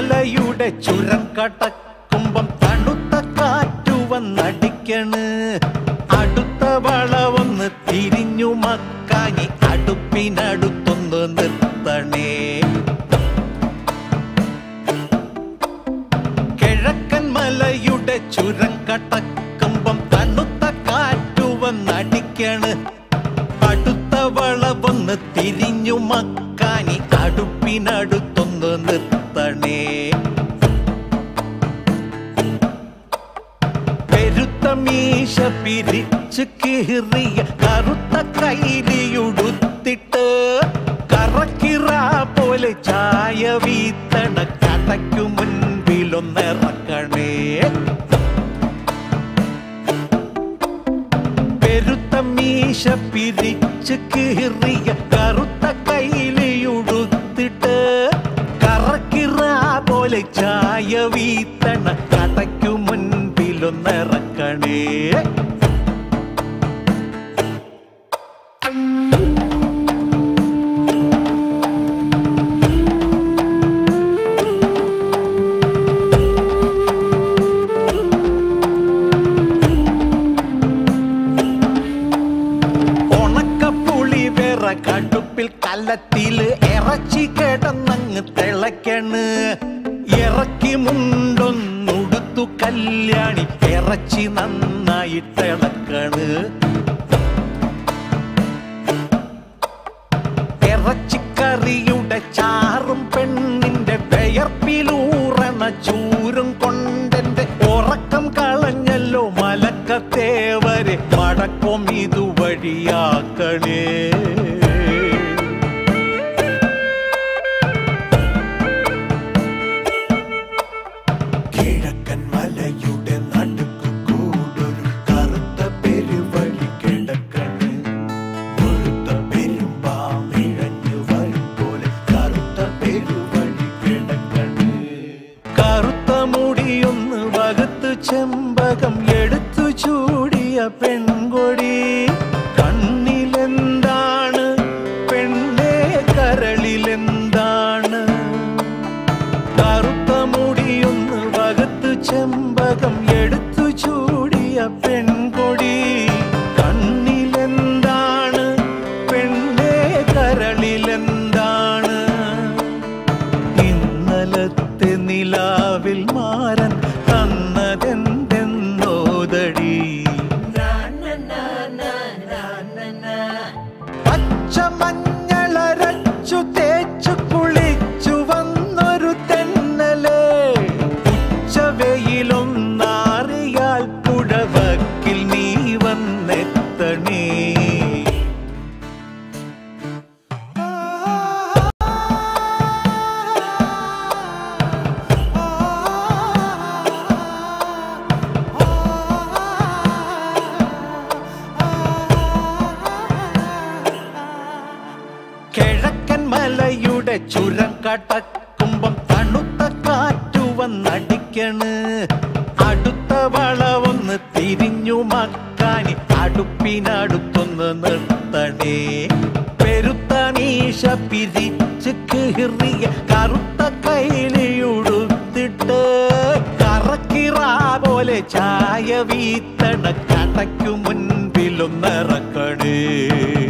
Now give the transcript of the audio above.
മലയുടെ ചുരം കടക്കുമ്പം തണുത്ത കാറ്റുവന്നടിക്കണ് അടുത്ത വളവൊന്ന് തിരിഞ്ഞു മക്കാനി അടുപ്പിനടുത്തൊന്ന് നിർത്തണേ കിഴക്കൻ മലയുടെ ചുരം കടക്കുമ്പം തണുത്ത കാറ്റുവന്നടിക്കണ് അടുത്ത വളവൊന്ന് തിരിഞ്ഞു മക്കാനി അടുപ്പിനടുത്തൊന്ന് നിർത്തണേ പെരുത്ത മീശ പിരിച്ച് കീറിയ കറുത്ത കൈലിയുടുത്തിട്ട് കറക്കിറ പോലെ ചായ വീത്തണ കടയ്ക്കു മുൻപിലൊന്നിറക്കണേ പെരുത്ത മീശ പിരിച്ച് കീറിയ കറുത്ത കൈലിയുടുത്തിട്ട് കറക്കിറ പോലെ ചായ വീത്തണ കടയ്ക്കു മുൻപിലൊന്നിറക്കണേ ഉണക്കപ്പുളി വേറ കടുപ്പിൽ കല്ലത്തില് ഇറച്ചി കിടന്നങ്ങ് തിളയ്ക്കണ് ഇറക്കി മുണ്ടൊന്നുടുത്തു കല്യാണി ഇറച്ചി നന്നായി തിളക്കണ് ഇറച്ചിക്കറിയുടെ ചാറും പെണ്ണിന്റെ വിയർപ്പിലൂറണ ചൂരും കൊണ്ടെന്റെ ഉറക്കം കളഞ്ഞല്ലോ മലക്കത്തേവരെ മടക്കം ഇതുവഴിയാക്കണേ കിഴക്കൻ മലയുടെ നടുക്കു കൂടൊരു കറുത്ത പെരുവഴി കിടക്കണ് വെളുത്ത പെരുമ്പാമിഴഞ്ഞു വരും പോലെ കറുത്ത പെരുവഴി കിടക്കണ് കറുത്ത മുടിയൊന്ന് വകത്ത് ചെമ്പകം എടുത്തു ചൂടിയ പെൺകൊടി കണ്ണിലെന്താണ് പെണ്ണേ കരളിലെന്താണ് കറുത്ത മുടിയൊന്ന് വകത്ത് ചെമ്പകം എടുത്തു ചൂടിയ പെൺകൊടി കണ്ണിലെന്താണ് പെണ്ണേ കരളിലെന്താണ് ഇന്നലത്തെ നിലാവിൽ മാറൻ തന്നതെന്തെന്നോതടി പച്ചമഞ്ഞളരച്ചു തേച്ചു കുളിച്ചു വന്നൊരു തെന്നല് ഉച്ചവെയിലൊന്നാറിയാൽ പുഴവക്കിൽ നീ വന്നെത്തണേ കിഴക്കൻ മലയുടെ ചുരം കടക്കുമ്പം തണുത്ത കാറ്റു വന്നടിക്കണ് അടുത്ത വളവൊന്ന് തിരിഞ്ഞു മക്കാനി അടുപ്പിനടുത്തൊന്ന് നിർത്തണേ പെരുത്ത മീശ പിരിച്ച് കീറിയ കറുത്ത കൈലിയുടുത്തിട്ട് കറക്കിറ പോലെ ചായ വീത്തണ കടയ്ക്കു മുൻപിലൊന്നിറക്കണേ